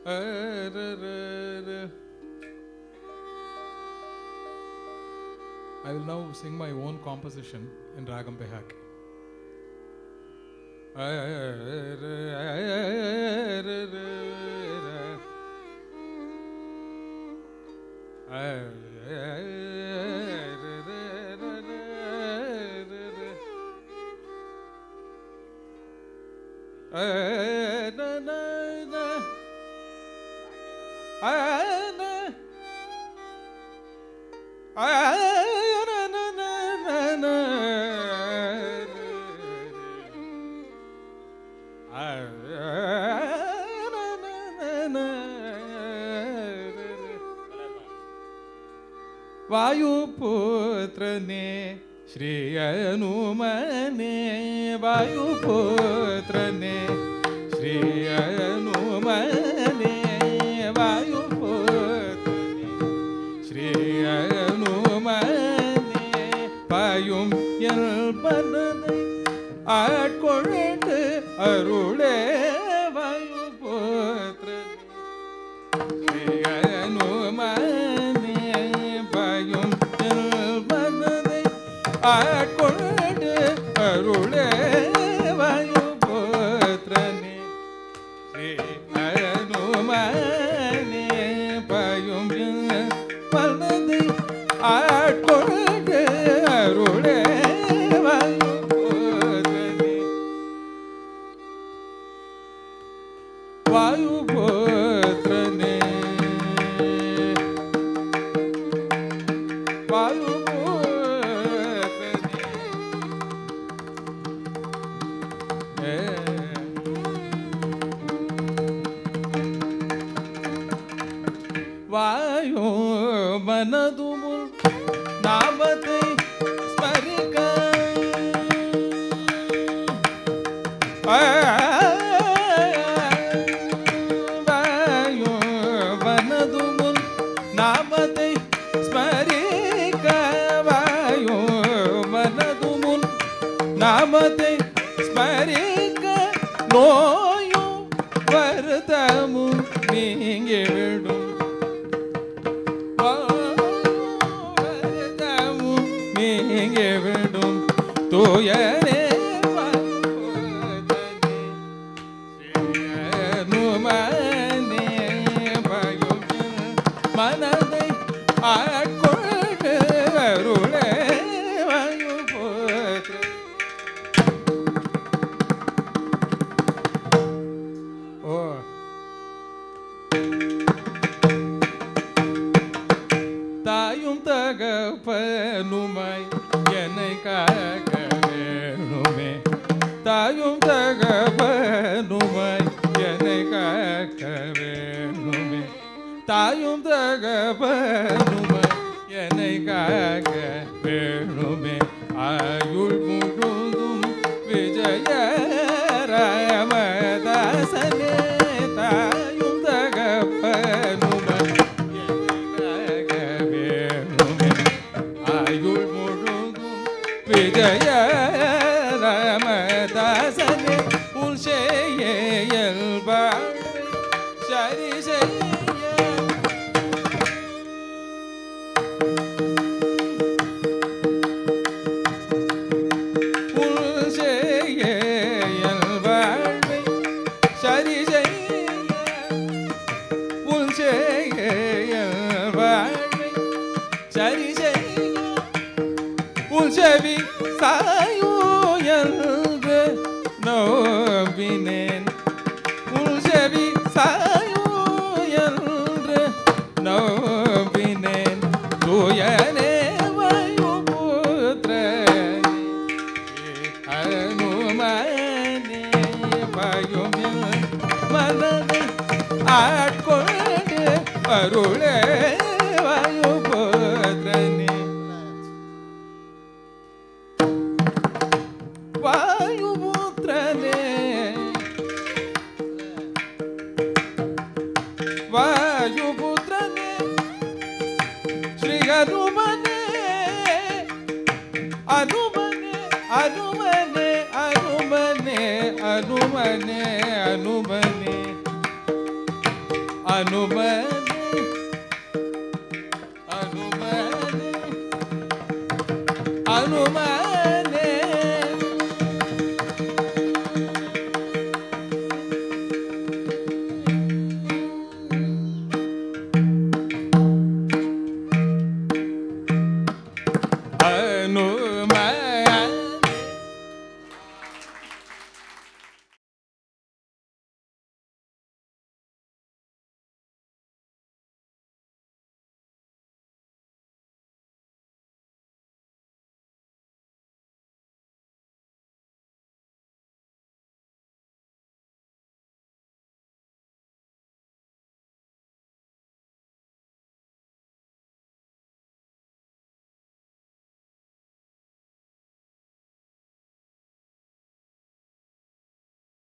I will now sing my own composition in Ragam Behak. ವಾಯುಪುತ್ರನೇ Shri ಹನುಮನೆ ವಾಯುಪುತ್ರನೇ Shri ಹನುಮನೆ ವಾಯುಪುತ್ರನೇ Shri ஹனுமனே பாயும் எல்பனதை ஆட்கொண்டு அருளே வாயுபுத்திரனே ஸ்ரீ ஹனுமனே பாயும் எல்பனதை ஆட்கொண்டு அருளே வாயுபுத்திரனே ஸ்ரீ ஹனுமனே பாயும் மனதை ஆட்கொண்டு அருளே வாயுபுத்திரனே வாயுபுத்திரனே வாயுபுத்திரனே வாயோ மனது முன் நாமத்தை ஸ்மரிக்க வாயோ மனது முன் நாமத்தை ஸ்மரிக்க வாயோ மனது முன் நாமத்தை ஸ்மரிக்க நோயும் வருத்தமும் நீங்கிவிடும் வருத்தமும் நீங்கிவிடும் தூயரே ஹனுமனே பயும் மனதை ஆட்கொண்டு அருளே வாயுபோத்ரே ஓ தாயும் தகப்பனுமாய் என்னை காக்க வேணுமே தாயும் தகப்பனுமாய் என்னை காக்க வேணுமே தாயும் தகப்பனுமாய் என்னை காக்க வேணுமே ஆயுள் முழுதும் விஜய ராமதாசனே தாயும் தகப்பனுமாய் என்னை காக்க வேணுமே ஆயுள் முழுதும் விஜய ராமதாசனே உள் செய்ய இயல்பாழ்வை சரி செய்ய உள் செய்ய இயல்பாழ்வை சரி செய்ய உள் செய்ய இயல்பாழ்வை சரி செய்ய உன் செவி சாயுயல்று நோவினேன் உன் செவி சாயுயல்று நோவினேன் தூயனே வாயுபுத்திரனே ஹனுமனே பயும் மனதை ஆட்கொண்டு அருளே வாயுபுத்திரனே வாயுபுத்திரனே வாயுபுத்திரனே ஸ்ரீ ஹனுமனே அனுமனே அனுமனே அனுமனே அனுமனே அனுமனே அனுமதி அனுமதி அனுமதி